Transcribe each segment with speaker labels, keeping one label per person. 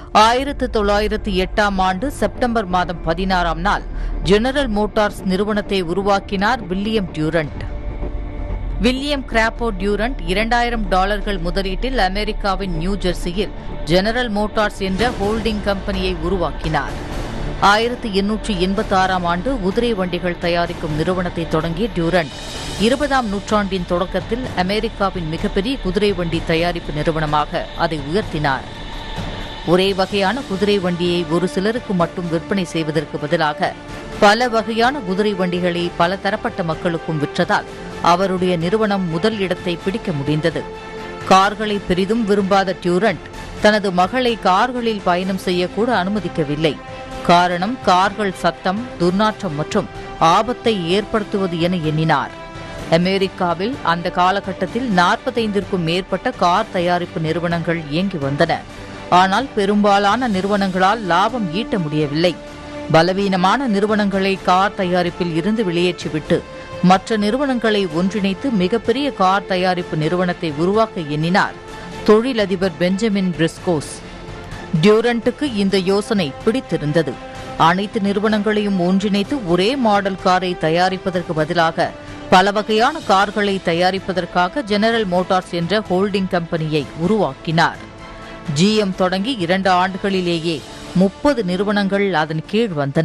Speaker 1: ஆயிரத்து தொள்ளாயிரத்து எட்டாம் ஆண்டு செப்டம்பர் மாதம் பதினாறாம் நாள் ஜெனரல் மோட்டார்ஸ் நிறுவனத்தை உருவாக்கினார் William Durant William Crapo Durant இரண்டாயிரம் டாலர்கள் முதலீட்டில் அமெரிக்காவின் நியூ ஜெர்சியில் ஜெனரல் மோட்டார்ஸ் என்ற ஹோல்டிங் கம்பெனியை உருவாக்கினார் ஆயிரத்தி எண்ணூற்றி எண்பத்தி ஆறாம் ஆண்டு குதிரை வண்டிகள் தயாரிக்கும் நிறுவனத்தை தொடங்கிய டியூரண்ட் இருபதாம் நூற்றாண்டின் தொடக்கத்தில் அமெரிக்காவின் மிகப்பெரிய குதிரை வண்டி தயாரிப்பு நிறுவனமாக அதை உயர்த்தினார் ஒரே வகையான குதிரை வண்டியை ஒரு சிலருக்கு மட்டும் விற்பனை செய்வதற்கு பதிலாக பல வகையான குதிரை வண்டிகளை பல தரப்பட்ட மக்களுக்கும் விற்றதால் அவருடைய நிறுவனம் முதல் இடத்தை பிடிக்க முடிந்தது கார்களை பெரிதும் விரும்பாத டியூரண்ட் தனது மகளை கார்களில் பயணம் செய்யக்கூட அனுமதிக்கவில்லை காரணம் கார்கள் சத்தம் துர்நாற்றம் மற்றும் ஆபத்தை ஏற்படுத்துவது என எண்ணினார் அமெரிக்காவில் அந்த காலகட்டத்தில் நாற்பத்தைந்திற்கும் மேற்பட்ட கார் தயாரிப்பு நிறுவனங்கள் இயங்கி வந்தன ஆனால் பெரும்பாலான நிறுவனங்களால் லாபம் ஈட்ட முடியவில்லை பலவீனமான நிறுவனங்களை கார் தயாரிப்பில் இருந்து வெளியேற்றிவிட்டு மற்ற நிறுவனங்களை ஒன்றிணைத்து மிகப்பெரிய கார் தயாரிப்பு நிறுவனத்தை உருவாக்க எண்ணினார் தொழிலதிபர் பெஞ்சமின் பிரிஸ்கோஸ் டியூரண்ட்டுக்கு இந்த யோசனை பிடித்திருந்தது அனைத்து நிறுவனங்களையும் ஒன்றிணைத்து ஒரே மாடல் காரை தயாரிப்பதற்கு பதிலாக பல வகையான கார்களை தயாரிப்பதற்காக ஜெனரல் மோட்டார்ஸ் என்ற ஹோல்டிங் கம்பெனியை உருவாக்கினார் ஜிஎம் தொடங்கி இரண்டு ஆண்டுகளிலேயே முப்பது நிறுவனங்கள் அதன் கீழ் வந்தன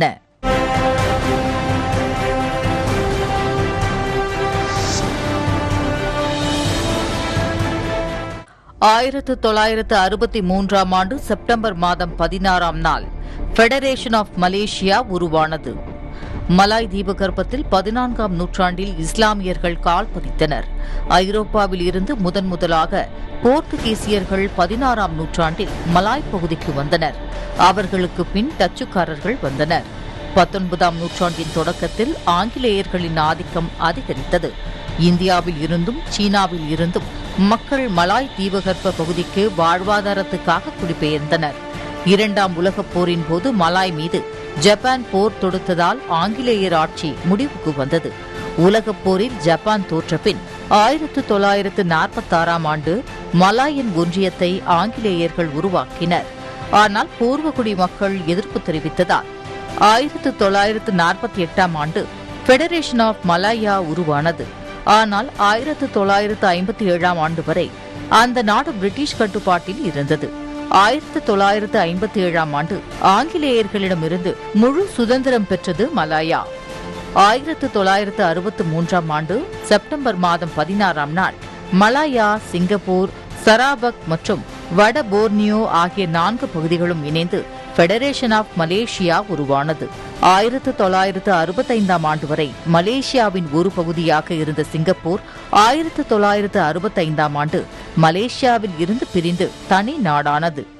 Speaker 1: ஆயிரத்து தொள்ளாயிரத்து அறுபத்தி மூன்றாம் ஆண்டு செப்டம்பர் மாதம் பதினாறாம் நாள் ஃபெடரேஷன் ஆஃப் மலேசியா உருவானது மலாய் தீபகற்பத்தில் பதினான்காம் நூற்றாண்டில் இஸ்லாமியர்கள் கால் பதித்தனர் ஐரோப்பாவில் இருந்து முதன் முதலாக போர்த்துகீசியர்கள் பதினாறாம் நூற்றாண்டில் மலாய் பகுதிக்கு வந்தனர் அவர்களுக்கு பின் டச்சுக்காரர்கள் வந்தனர் பத்தொன்பதாம் நூற்றாண்டின் தொடக்கத்தில் ஆங்கிலேயர்களின் ஆதிக்கம் அதிகரித்தது இந்தியாவில் இருந்தும் சீனாவில் இருந்தும் மக்கள் மலாய் தீபகற்ப பகுதிக்கு வாழ்வாதாரத்துக்காக குடிபெயர்ந்தனர் இரண்டாம் உலகப் போரின் போது மலாய் மீது ஜப்பான் போர் தொடுத்ததால் ஆங்கிலேயர் ஆட்சி முடிவுக்கு வந்தது உலகப் போரில் ஜப்பான் தோற்ற பின் ஆயிரத்து தொள்ளாயிரத்து நாற்பத்தாறாம் ஆண்டு மலாயன் ஒன்றியத்தை ஆங்கிலேயர்கள் உருவாக்கினர் ஆனால் பூர்வகுடி மக்கள் எதிர்ப்பு தெரிவித்ததால் ஆயிரத்து தொள்ளாயிரத்து நாற்பத்தி எட்டாம் ஆண்டு ஃபெடரேஷன் ஆஃப் மலாயா உருவானது ஆனால் ஆயிரத்து தொள்ளாயிரத்து ஐம்பத்தி ஏழாம் ஆண்டு வரை அந்த நாடு பிரிட்டிஷ் கட்டுப்பாட்டில் இருந்தது ஆயிரத்து தொள்ளாயிரத்து ஐம்பத்தி ஏழாம் ஆண்டு ஆங்கிலேயர்களிடமிருந்து முழு சுதந்திரம் பெற்றது மலாயா ஆயிரத்து தொள்ளாயிரத்து அறுபத்து மூன்றாம் ஆண்டு செப்டம்பர் மாதம் பதினாறாம் நாள் மலாயா சிங்கப்பூர் சராபக் மற்றும் வட போர்னியோ ஆகிய நான்கு பகுதிகளும் இணைந்து ஃபெடரேஷன் ஆஃப் மலேசியா உருவானது ஆயிரத்து தொள்ளாயிரத்து அறுபத்தைந்தாம் ஆண்டு வரை மலேசியாவின் ஒரு பகுதியாக இருந்த சிங்கப்பூர் ஆயிரத்து தொள்ளாயிரத்து அறுபத்தைந்தாம் ஆண்டு மலேசியாவில் இருந்து பிரிந்து தனி நாடானது